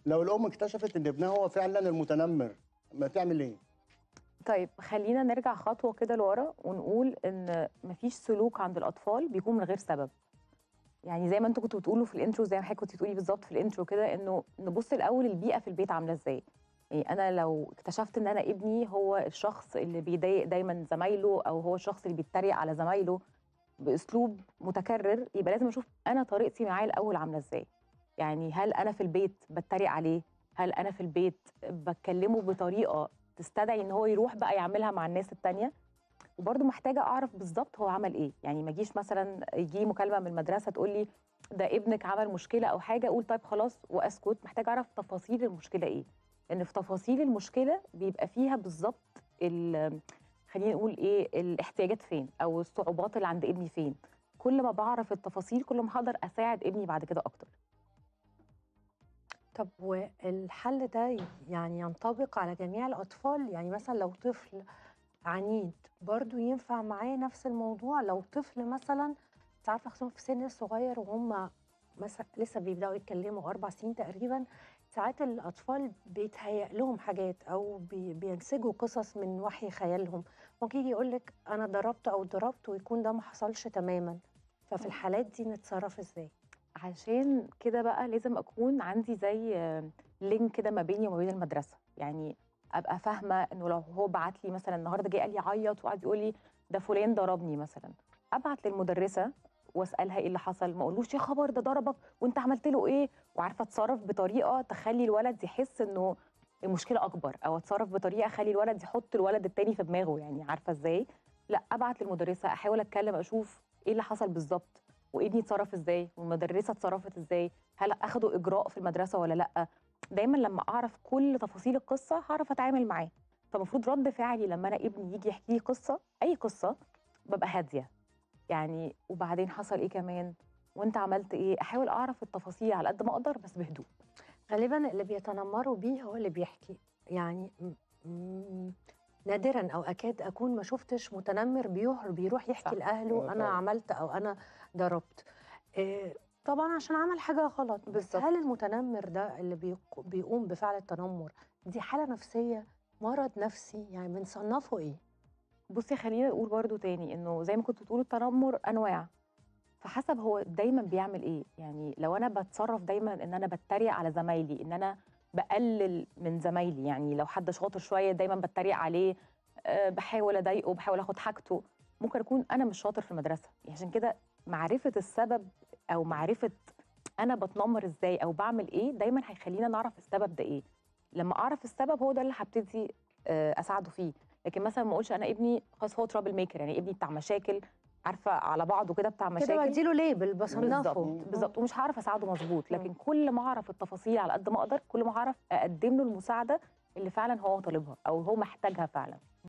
لو الام اكتشفت ان ابنها هو فعلا المتنمر ما تعمل ايه طيب خلينا نرجع خطوه كده لورا ونقول ان مفيش سلوك عند الاطفال بيكون من غير سبب يعني زي ما انتوا كنتوا بتقولوا في الانترو زي ما حضرتك كنتي بتقولي بالظبط في الانترو كده انه نبص الاول البيئه في البيت عامله ازاي يعني انا لو اكتشفت ان انا ابني هو الشخص اللي بيضايق دايما زمايله او هو الشخص اللي بيتريق على زمايله باسلوب متكرر يبقى لازم اشوف انا طريقتي معاه الاول عامله ازاي يعني هل انا في البيت بتريق عليه هل انا في البيت بكلمه بطريقه تستدعي ان هو يروح بقى يعملها مع الناس التانية وبرضه محتاجه اعرف بالظبط هو عمل ايه يعني ما اجيش مثلا يجي مكالمه من المدرسه تقول لي ده ابنك عمل مشكله او حاجه اقول طيب خلاص واسكت محتاجه اعرف تفاصيل المشكله ايه لان في تفاصيل المشكله بيبقى فيها بالظبط ال- خلينا نقول ايه الاحتياجات فين او الصعوبات اللي عند ابني فين كل ما بعرف التفاصيل كل ما هقدر اساعد ابني بعد كده اكتر طب والحل ده يعني ينطبق على جميع الأطفال يعني مثلا لو طفل عنيد برضو ينفع معاه نفس الموضوع لو طفل مثلا انت عارفه خصوصا في سن صغير وهم مثلا لسه بيبداوا يتكلموا اربع سنين تقريبا ساعات الاطفال بيتهيأ لهم حاجات او بي بينسجوا قصص من وحي خيالهم ممكن يجي يقول لك انا ضربت او ضربت ويكون ده ما حصلش تماما ففي الحالات دي نتصرف ازاي عشان كده بقى لازم اكون عندي زي آه، لينك كده ما بيني وما بين المدرسه يعني ابقى فاهمه انه لو هو بعت لي مثلا النهارده جه قال لي عيط وقعد يقول لي ده فلان ضربني مثلا ابعت للمدرسه واسالها ايه اللي حصل ما اقولوش يا خبر ده ضربك وانت عملت له ايه وعارفه اتصرف بطريقه تخلي الولد يحس انه المشكله اكبر او اتصرف بطريقه اخلي الولد يحط الولد التاني في دماغه يعني عارفه ازاي لا ابعت للمدرسه احاول اتكلم اشوف ايه اللي حصل بالظبط وابني اتصرف ازاي والمدرسه اتصرفت ازاي هل اخدوا اجراء في المدرسه ولا لا دايما لما اعرف كل تفاصيل القصه هعرف اتعامل معاه فالمفروض رد فعلي لما انا ابني يجي يحكي لي قصه اي قصه ببقى هاديه يعني وبعدين حصل ايه كمان وانت عملت ايه احاول اعرف التفاصيل على قد ما اقدر بس بهدوء غالبا اللي بيتنمروا بيه هو اللي بيحكي يعني م- م- نادرا او اكاد اكون ما شفتش متنمر بيروح بيروح صح. يحكي لاهله آه انا طبعاً. عملت او انا ضربت إيه، طبعا عشان عمل حاجه غلط بس بالظبط. هل المتنمر ده اللي بيق- بيقوم بفعل التنمر دي حاله نفسيه مرض نفسي يعني بنصنفه ايه بصي خلينا نقول برضو تاني انه زي ما كنت بتقولوا التنمر انواع فحسب هو دايما بيعمل ايه يعني لو انا بتصرف دايما ان انا بتريق على زمايلي ان انا بقلل من زمايلي يعني لو حد شاطر شويه دايما بتريق عليه أه بحاول اضايقه بحاول اخد حاجته ممكن اكون انا مش شاطر في المدرسه يعني عشان كده معرفه السبب او معرفه انا بتنمر ازاي او بعمل ايه دايما هيخلينا نعرف السبب ده ايه لما اعرف السبب هو ده اللي هبتدي آه، اساعده فيه لكن مثلا ما اقولش انا ابني خلاص هو ترابل ميكر يعني ابني بتاع مشاكل عارفه على بعضه كده بتاع كده مشاكل بديله ليبل بصنفه بالظبط بالظبط ومش هعرف اساعده مظبوط لكن مم. كل ما اعرف التفاصيل على قد ما اقدر كل ما هعرف اقدم له المساعده اللي فعلا هو طالبها او هو محتاجها فعلا